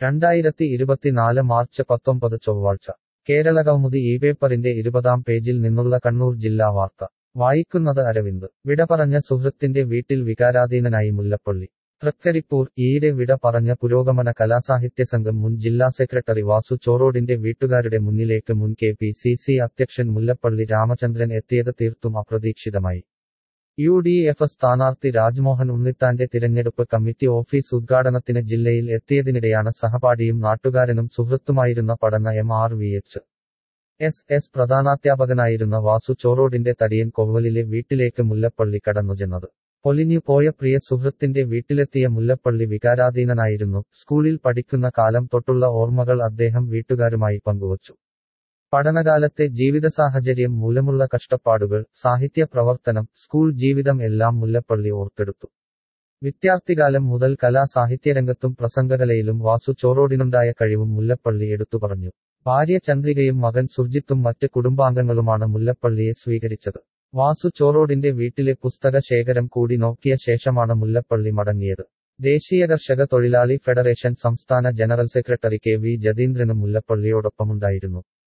രണ്ടായിരത്തി ഇരുപത്തിനാല് മാർച്ച് പത്തൊമ്പത് ചൊവ്വാഴ്ച കേരളകൗമുദി ഈ പേപ്പറിന്റെ ഇരുപതാം പേജിൽ നിന്നുള്ള കണ്ണൂർ ജില്ലാ വാർത്ത വായിക്കുന്നത് അരവിന്ദ് വിട പറഞ്ഞ സുഹൃത്തിന്റെ വീട്ടിൽ വികാരാധീനനായി മുല്ലപ്പള്ളി തൃക്കരിപ്പൂർ ഈയിടെ വിട പറഞ്ഞ പുരോഗമന കലാസാഹിത്യ സംഘം മുൻ ജില്ലാ സെക്രട്ടറി വാസു ചോറോഡിന്റെ വീട്ടുകാരുടെ മുന്നിലേക്ക് മുൻ കെ പി സി സി അധ്യക്ഷൻ മുല്ലപ്പള്ളി രാമചന്ദ്രൻ എത്തിയത് തീർത്തും അപ്രതീക്ഷിതമായി യു ഡി എഫ് സ്ഥാനാർത്ഥി രാജ്മോഹൻ ഉണ്ണിത്താന്റെ തിരഞ്ഞെടുപ്പ് കമ്മിറ്റി ഓഫീസ് ഉദ്ഘാടനത്തിന് ജില്ലയിൽ എത്തിയതിനിടെയാണ് സഹപാഠിയും നാട്ടുകാരനും സുഹൃത്തുമായിരുന്ന പഠന M R V H S S പ്രധാനാധ്യാപകനായിരുന്ന വാസു ചോറോഡിന്റെ തടിയൻ കൊവ്വലിലെ വീട്ടിലേക്ക് മുല്ലപ്പള്ളി കടന്നുചെന്നത് പൊലിഞ്ഞു പോയ പ്രിയ സുഹൃത്തിന്റെ വീട്ടിലെത്തിയ മുല്ലപ്പള്ളി വികാരാധീനനായിരുന്നു സ്കൂളിൽ പഠിക്കുന്ന കാലം തൊട്ടുള്ള ഓർമ്മകൾ അദ്ദേഹം വീട്ടുകാരുമായി പങ്കുവച്ചു പഠനകാലത്തെ ജീവിത സാഹചര്യം മൂലമുള്ള കഷ്ടപ്പാടുകൾ സാഹിത്യ പ്രവർത്തനം സ്കൂൾ ജീവിതം എല്ലാം മുല്ലപ്പള്ളി ഓർത്തെടുത്തു വിദ്യാർത്ഥികാലം മുതൽ കലാ സാഹിത്യരംഗത്തും പ്രസംഗകലയിലും വാസു ചോറോടിനുണ്ടായ കഴിവും മുല്ലപ്പള്ളി എടുത്തു പറഞ്ഞു ഭാര്യ ചന്ദ്രികയും മകൻ സുർജിത്തും മറ്റ് കുടുംബാംഗങ്ങളുമാണ് മുല്ലപ്പള്ളിയെ സ്വീകരിച്ചത് വാസു ചോറോഡിന്റെ വീട്ടിലെ പുസ്തക ശേഖരം കൂടി നോക്കിയ ശേഷമാണ് മുല്ലപ്പള്ളി മടങ്ങിയത് ദേശീയ കർഷക തൊഴിലാളി ഫെഡറേഷൻ സംസ്ഥാന ജനറൽ സെക്രട്ടറി കെ വി ജതീന്ദ്രനും മുല്ലപ്പള്ളിയോടൊപ്പമുണ്ടായിരുന്നു